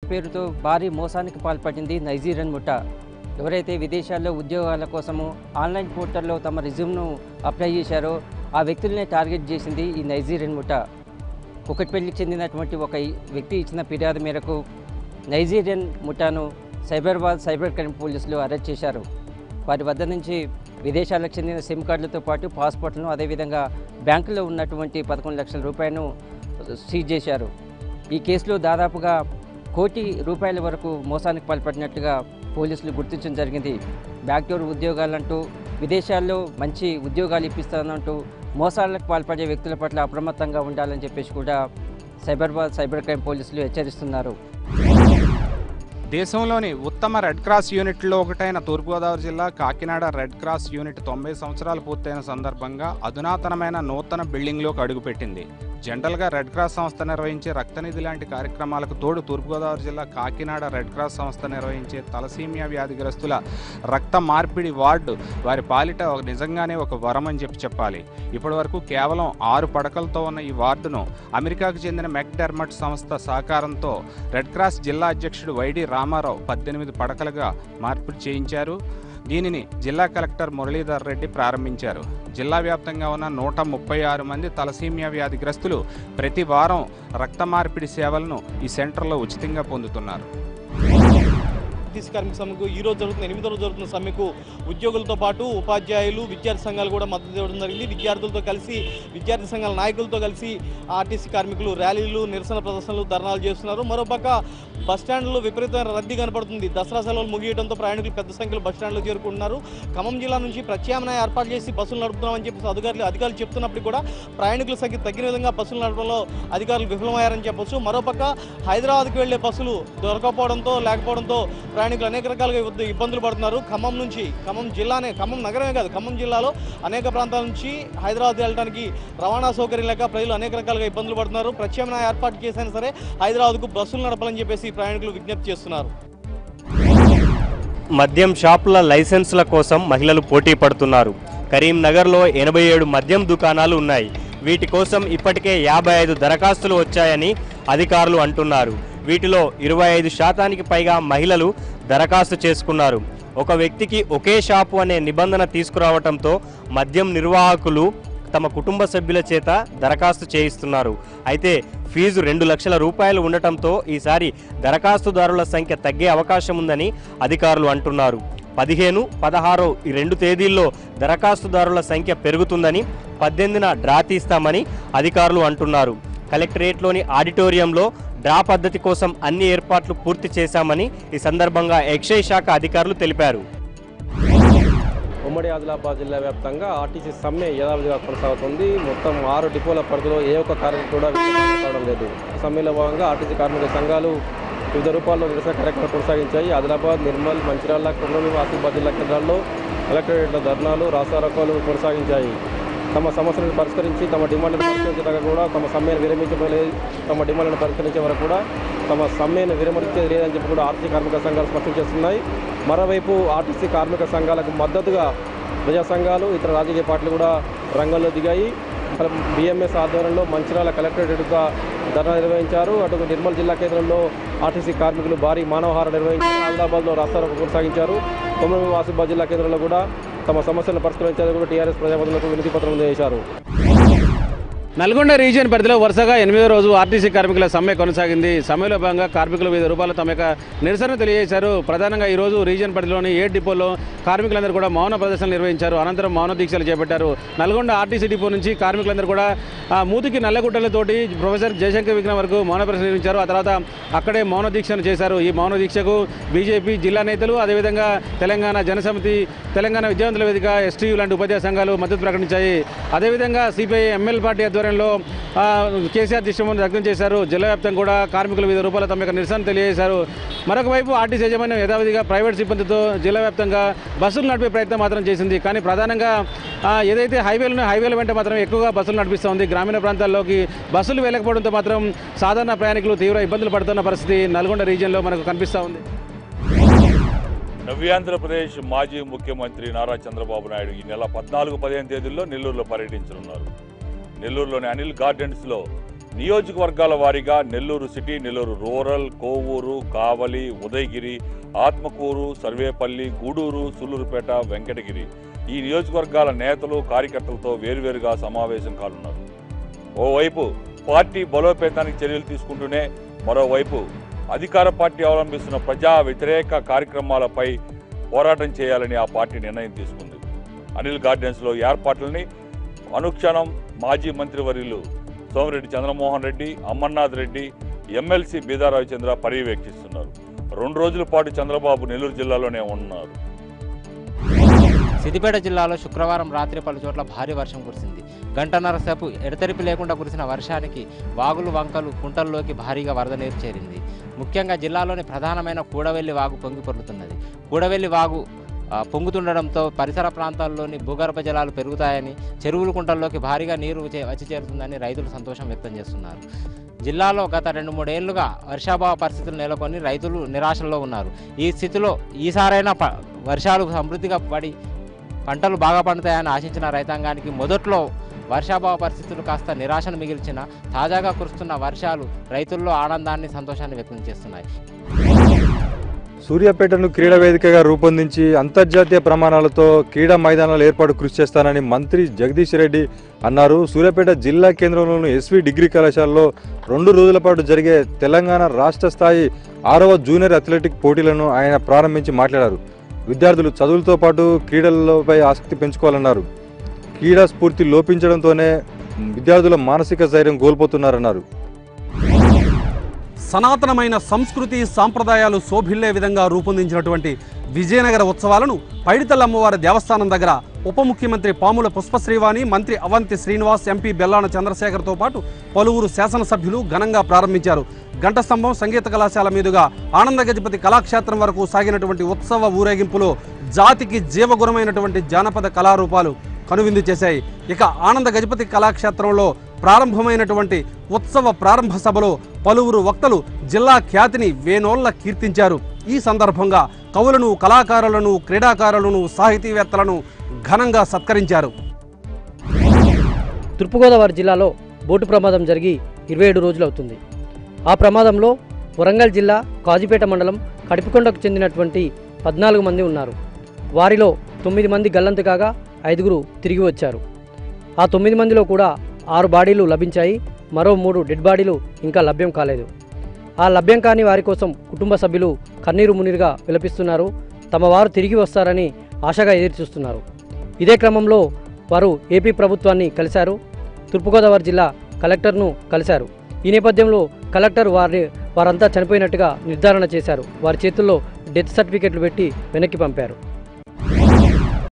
పేరుతో భారీ మోసానికి పాల్పడింది నైజీరియన్ ముఠా ఎవరైతే విదేశాల్లో ఉద్యోగాల కోసము ఆన్లైన్ పోర్టల్లో తమ రిజ్యూమ్ను అప్లై చేశారో ఆ వ్యక్తులనే టార్గెట్ చేసింది ఈ నైజీరియన్ ముఠా కుకట్పల్లికి చెందినటువంటి ఒక వ్యక్తి ఇచ్చిన ఫిర్యాదు మేరకు నైజీరియన్ ముఠాను సైబరాబాద్ సైబర్ క్రైమ్ పోలీసులు అరెస్ట్ చేశారు వారి వద్ద నుంచి విదేశాలకు చెందిన సిమ్ కార్డులతో పాటు పాస్పోర్ట్లను అదేవిధంగా బ్యాంకులో ఉన్నటువంటి పదకొండు లక్షల రూపాయలను సీజ్ చేశారు ఈ కేసులో దాదాపుగా కోటి రూపాయల వరకు మోసానికి పాల్పడినట్టుగా పోలీసులు గుర్తించడం జరిగింది బ్యాక్డోర్ ఉద్యోగాలంటూ విదేశాల్లో మంచి ఉద్యోగాలు ఇప్పిస్తానంటూ మోసాలకు పాల్పడే వ్యక్తుల పట్ల అప్రమత్తంగా ఉండాలని చెప్పేసి కూడా సైబరాబాద్ సైబర్ క్రైమ్ పోలీసులు హెచ్చరిస్తున్నారు దేశంలోని ఉత్తమ రెడ్ క్రాస్ యూనిట్లో ఒకటైన తూర్పుగోదావరి జిల్లా కాకినాడ రెడ్ క్రాస్ యూనిట్ తొంభై సంవత్సరాలు పూర్తయిన సందర్భంగా అధునాతనమైన నూతన బిల్డింగ్లోకి అడుగుపెట్టింది జనరల్గా రెడ్ క్రాస్ సంస్థ నిర్వహించే రక్తనిధి లాంటి కార్యక్రమాలకు తోడు తూర్పుగోదావరి జిల్లా కాకినాడ రెడ్ క్రాస్ సంస్థ నిర్వహించే తలసీమియా వ్యాధిగ్రస్తుల రక్త మార్పిడి వార్డు వారి పాలిట ఒక నిజంగానే ఒక వరం అని చెప్పి చెప్పాలి ఇప్పటివరకు కేవలం ఆరు పడకలతో ఉన్న ఈ వార్డును అమెరికాకు చెందిన మెక్డెర్మట్ సంస్థ సహకారంతో రెడ్ క్రాస్ జిల్లా అధ్యక్షుడు వైడి రామారావు పద్దెనిమిది పడకలుగా మార్పిడి చేయించారు దీనిని జిల్లా కలెక్టర్ మురళీధర్ రెడ్డి ప్రారంభించారు జిల్లా వ్యాప్తంగా ఉన్న నూట ముప్పై ఆరు మంది తలసీమియా వ్యాధిగ్రస్తులు ప్రతి వారం రక్త మార్పిడి సేవలను ఈ సెంటర్లో ఉచితంగా పొందుతున్నారు ఆర్టీసీ కార్మిక సమ్మెకు ఈ రోజు జరుగుతున్న ఎనిమిదో రోజు జరుగుతున్న సమ్మెకు ఉద్యోగులతో పాటు ఉపాధ్యాయులు విద్యార్థి సంఘాలు కూడా మద్దతు ఇవ్వడం జరిగింది విద్యార్థులతో కలిసి విద్యార్థి సంఘాల నాయకులతో కలిసి ఆర్టీసీ కార్మికులు ర్యాలీలు నిరసన ప్రదర్శనలు ధర్నాలు చేస్తున్నారు మరోపక్క బస్ స్టాండ్లో విపరీతమైన రద్దీ కనపడుతుంది దసరా సెలవులు ముగియడంతో ప్రయాణికులు పెద్ద సంఖ్యలో బస్ స్టాండ్లో చేరుకుంటున్నారు ఖమ్మం జిల్లా నుంచి ప్రత్యామ్నాయ ఏర్పాటు చేసి బస్సులు నడుపుతున్నామని చెప్పి అధికారులు అధికారులు చెప్తున్నప్పుడు కూడా ప్రయాణికుల సంఖ్య తగ్గిన విధంగా బస్సులు నడపడంలో అధికారులు విఫలమయ్యారని చెప్పొచ్చు మరోపక్క హైదరాబాద్కి వెళ్లే బస్సులు దొరకపోవడంతో లేకపోవడంతో ప్రయాణికులు అనేక రకాలుగా ఇబ్బంది- ఇబ్బందులు పడుతున్నారు ఖమ్మం నుంచి ఖమ్మం జిల్లానే ఖమ్మం నగరమే కాదు ఖమ్మం జిల్లాలో అనేక ప్రాంతాల నుంచి హైదరాబాద్ వెళ్ళడానికి రవాణా సౌకర్యం లేక ప్రజలు అనేక రకాలుగా ఇబ్బందులు పడుతున్నారు ప్రత్యామ్నాయ ఏర్పాటు చేసైనా సరే హైదరాబాద్కు బస్సులు నడపాలని చెప్పేసి ప్రయాణికులు విజ్ఞప్తి చేస్తున్నారు మద్యం షాపుల లైసెన్సుల కోసం మహిళలు పోటీ పడుతున్నారు కరీంనగర్లో ఎనభై ఏడు మద్యం దుకాణాలు ఉన్నాయి వీటి కోసం ఇప్పటికే యాభై ఐదు దరఖాస్తులు వచ్చాయని అధికారులు అంటున్నారు వీటిలో ఇరవై ఐదు శాతానికి పైగా మహిళలు దరఖాస్తు చేసుకున్నారు ఒక వ్యక్తికి ఒకే షాపు అనే నిబంధన తీసుకురావడంతో మద్యం నిర్వాహకులు తమ కుటుంబ సభ్యుల చేత దరఖాస్తు చేయిస్తున్నారు అయితే ఫీజు రెండు లక్షల రూపాయలు ఉండటంతో ఈసారి దరఖాస్తుదారుల సంఖ్య తగ్గే అవకాశం ఉందని అధికారులు అంటున్నారు పదిహేను పదహారు ఈ రెండు తేదీల్లో దరఖాస్తుదారుల సంఖ్య పెరుగుతుందని పద్దెనిమిదిన డ్రా తీస్తామని అధికారులు అంటున్నారు కలెక్టరేట్లోని ఆడిటోరియంలో డ్రా పద్ధతి కోసం అన్ని ఏర్పాట్లు పూర్తి చేశామని ఈ సందర్భంగా ఎక్సైజ్ శాఖ అధికారులు తెలిపారు ఉమ్మడి ఆదిలాబాద్ జిల్లా వ్యాప్తంగా ఆర్టీసీ సమ్మె యథావిధిగా కొనసాగుతుంది మొత్తం ఆరు డిపోల పరిధిలో ఏ ఒక్క కార్మికుడు కూడా విచ్ఛిన్నం కావడం లేదు సమ్మెలో భాగంగా ఆర్టీసీ కార్మిక సంఘాలు వివిధ రూపాల్లో నిరసన కార్యక్రమాలు కొనసాగించాయి ఆదిలాబాద్ నిర్మల్ మంచిర్యాల కుర్నూలు ఆసిఫాబాద్ జిల్లా కేంద్రాల్లో కలెక్టరేట్ల ధర్నాలు రాస్తారోకోలు కొనసాగించాయి తమ సమస్యలను పరిష్కరించి తమ డిమాండ్లను పరిష్కరించడానికి కూడా తమ సమ్మెను విరమించలేదు తమ డిమాండ్లను పరిష్కరించే వరకు కూడా తమ సమ్మెను విరమించేది లేదని చెప్పి కూడా ఆర్టీసీ కార్మిక సంఘాలు స్పష్టం చేస్తున్నాయి మరోవైపు ఆర్టీసీ కార్మిక సంఘాలకు మద్దతుగా ప్రజా సంఘాలు ఇతర రాజకీయ పార్టీలు కూడా రంగంలో దిగాయి బిఎంఎస్ ఆధ్వర్యంలో మంచిర్యాల కలెక్టరేట్ ఎదుట ధర్నా నిర్వహించారు అటు నిర్మల్ జిల్లా కేంద్రంలో ఆర్టీసీ కార్మికులు భారీ మానవహారం నిర్వహించారు ఆదిలాబాద్లో రాస్తారోకో కొనసాగించారు కొమరం ఆసిఫాబాద్ జిల్లా కేంద్రంలో కూడా తమ సమస్యలను పరిష్కరించేందుకు కూడా టీఆర్ఎస్ ప్రజాప్రతినిధులకు వినతి పత్రం అందజేశారు నల్గొండ రీజియన్ పరిధిలో వరుసగా ఎనిమిదో రోజు ఆర్టీసీ కార్మికుల సమ్మె కొనసాగింది సమ్మెలో భాగంగా కార్మికులు వివిధ రూపాయలు తమ యొక్క నిరసన తెలియజేశారు ప్రధానంగా ఈ రోజు రీజియన్ పరిధిలోని ఏ డిపోలో కార్మికులందరూ కూడా మౌన ప్రదర్శన నిర్వహించారు అనంతరం మౌన దీక్షలు చేపట్టారు నల్గొండ ఆర్టీసీ డిపో నుంచి కార్మికులందరూ కూడా ఆ, మూతికి నల్లగుట్టలతోటి ప్రొఫెసర్ జయశంకర్ విగ్రహం వరకు మౌన ప్రదర్శన నిర్వహించారు ఆ తర్వాత అక్కడే మౌన దీక్షను చేశారు ఈ మౌన దీక్షకు బీజేపీ జిల్లా నేతలు అదేవిధంగా తెలంగాణ జనసమితి తెలంగాణ విద్యావంతుల వేదిక ఎస్టీ లాంటి ఉపాధ్యాయ సంఘాలు మద్దతు ప్రకటించాయి అదేవిధంగా సిపిఐ ఎంఎల్ పార్టీ ఆధ్వర్యంలో ఆ, కేసీఆర్ దిష్టమును వ్యక్తం చేశారు జిల్లా వ్యాప్తంగా కూడా కార్మికులు వివిధ రూపాయల తమ యొక్క నిరసన తెలియజేశారు మరొక వైపు ఆర్టీసీ యాజమాన్యం యథావిధిగా ప్రైవేట్ సిబ్బందితో జిల్లా వ్యాప్తంగా బస్సులు నడిపే ప్రయత్నం మాత్రం చేసింది కానీ ప్రధానంగా ఆ, ఏదైతే హైవేలు ఉన్నాయో హైవేల వెంట మాత్రం ఎక్కువగా బస్సులు నడిపిస్తోంది గ్రామీణ ప్రాంతాల్లోకి బస్సులు వెళ్ళకపోవడంతో మాత్రం సాధారణ ప్రయాణికులు తీవ్ర ఇబ్బందులు పడుతున్న పరిస్థితి నల్గొండ రీజియన్లో మనకు కనిపిస్తూ ఉంది నవ్యాంధ్రప్రదేశ్ మాజీ ముఖ్యమంత్రి నారా చంద్రబాబు నాయుడు ఈ నెల పద్నాలుగు పదిహేను తేదీల్లో నెల్లూరులో పర్యటించనున్నారు నెల్లూరులోని అనిల్ గార్డెన్స్లో నియోజకవర్గాల వారీగా నెల్లూరు సిటీ నెల్లూరు రూరల్ కోవూరు కావలి ఉదయగిరి ఆత్మకూరు సర్వేపల్లి గూడూరు సుల్లూరుపేట వెంకటగిరి ఈ నియోజకవర్గాల నేతలు కార్యకర్తలతో వేరువేరుగా సమావేశం కానున్నారు ఓవైపు పార్టీ బలోపేతానికి చర్యలు తీసుకుంటూనే మరోవైపు అధికార పార్టీ అవలంబిస్తున్న ప్రజా వ్యతిరేక కార్యక్రమాలపై పోరాటం చేయాలని ఆ పార్టీ నిర్ణయం తీసుకుంది అనిల్ గార్డెన్స్లో ఏర్పాట్లని అనుక్షణం మాజీ మంత్రివర్యులు సోమిరెడ్డి చంద్రమోహన్ రెడ్డి అమర్నాథ్ రెడ్డి ఎమ్మెల్సీ బీదా రవిచంద్ర పర్యవేక్షిస్తున్నారు రెండు రోజుల పాటు చంద్రబాబు నెల్లూరు జిల్లాలోనే ఉన్నారు సిద్దిపేట జిల్లాలో శుక్రవారం రాత్రి పలు చోట్ల భారీ వర్షం కురిసింది గంటన్నర సేపు ఎడతెరిపి లేకుండా కురిసిన వర్షానికి వాగులు వంకలు కుంటల్లోకి భారీగా వరద నీరు చేరింది ముఖ్యంగా జిల్లాలోని ప్రధానమైన కూడవెల్లి వాగు పొంగి పొర్లుతున్నది కూడవెల్లి వాగు ఆ, పొంగుతుండడంతో పరిసర ప్రాంతాల్లోని భూగర్భ జలాలు పెరుగుతాయని చెరువులు కుంటల్లోకి భారీగా నీరు చే- వచ్చి చేరుతుందని రైతులు సంతోషం వ్యక్తం చేస్తున్నారు జిల్లాలో గత రెండు మూడేళ్లుగా వర్షాభావ పరిస్థితులు నెలకొని రైతులు నిరాశలో ఉన్నారు ఈ స్థితిలో ఈసారైనా ప వర్షాలు సమృద్ధిగా పడి పంటలు బాగా పండుతాయని ఆశించిన రైతాంగానికి మొదట్లో వర్షాభావ పరిస్థితులు కాస్త నిరాశను మిగిల్చిన తాజాగా కురుస్తున్న వర్షాలు రైతుల్లో ఆనందాన్ని సంతోషాన్ని వ్యక్తం చేస్తున్నాయి సూర్యాపేటను క్రీడా వేదికగా రూపొందించి అంతర్జాతీయ ప్రమాణాలతో క్రీడా మైదానాల ఏర్పాటు కృషి చేస్తానని మంత్రి జగదీష్ రెడ్డి అన్నారు సూర్యాపేట జిల్లా కేంద్రంలోని ఎస్వి డిగ్రీ కళాశాలలో రెండు రోజుల పాటు జరిగే తెలంగాణ రాష్ట్ర స్థాయి ఆరవ జూనియర్ అథ్లెటిక్ పోటీలను ఆయన ప్రారంభించి మాట్లాడారు విద్యార్థులు చదువులతో పాటు క్రీడలపై ఆసక్తి పెంచుకోవాలన్నారు క్రీడా స్ఫూర్తి లోపించడంతోనే విద్యార్థుల మానసిక ధైర్యం కోల్పోతున్నారన్నారు సనాతనమైన సంస్కృతి సాంప్రదాయాలు శోభిల్లే విధంగా రూపొందించినటువంటి విజయనగర ఉత్సవాలను పైడితల్ల అమ్మవారి దేవస్థానం దగ్గర ఉప ముఖ్యమంత్రి పాముల పుష్పశ్రీవాణి మంత్రి అవంతి శ్రీనివాస్ ఎంపీ బెల్లాన చంద్రశేఖర్తో పాటు పలువురు శాసనసభ్యులు ఘనంగా ప్రారంభించారు ఘంటస్తంభం సంగీత కళాశాల మీదుగా ఆనంద గజపతి కళాక్షేత్రం వరకు సాగినటువంటి ఉత్సవ ఊరేగింపులో జాతికి జీవగుణమైనటువంటి జానపద కళారూపాలు కనువిందు చేశాయి ఇక ఆనంద గజపతి కళాక్షేత్రంలో ప్రారంభమైనటువంటి ఉత్సవ ప్రారంభ సభలో పలువురు వక్తలు జిల్లా ఖ్యాతిని వేనోళ్ల కీర్తించారు ఈ సందర్భంగా కవులను కళాకారులను క్రీడాకారులను సాహితీవేత్తలను ఘనంగా సత్కరించారు తూర్పుగోదావరి జిల్లాలో బోటు ప్రమాదం జరిగి ఇరవై ఏడు రోజులు అవుతుంది ఆ ప్రమాదంలో వరంగల్ జిల్లా కాజీపేట మండలం కడిపికొండకు చెందినటువంటి పద్నాలుగు మంది ఉన్నారు వారిలో తొమ్మిది మంది గల్లంతు కాగా ఐదుగురు తిరిగి వచ్చారు ఆ తొమ్మిది మందిలో కూడా ఆరు బాడీలు లభించాయి మరో మూడు డెడ్ బాడీలు ఇంకా లభ్యం కాలేదు ఆ లభ్యం కాని వారి కోసం కుటుంబ సభ్యులు కన్నీరు మున్నీరుగా విలపిస్తున్నారు తమ వారు తిరిగి వస్తారని ఆశగా ఎదురుచూస్తున్నారు ఇదే క్రమంలో వారు ఏపీ ప్రభుత్వాన్ని కలిశారు తూర్పుగోదావరి జిల్లా కలెక్టర్ను కలిశారు ఈ నేపథ్యంలో కలెక్టర్ వారి వారంతా చనిపోయినట్టుగా నిర్ధారణ చేశారు వారి చేతుల్లో డెత్ సర్టిఫికెట్లు పెట్టి వెనక్కి పంపారు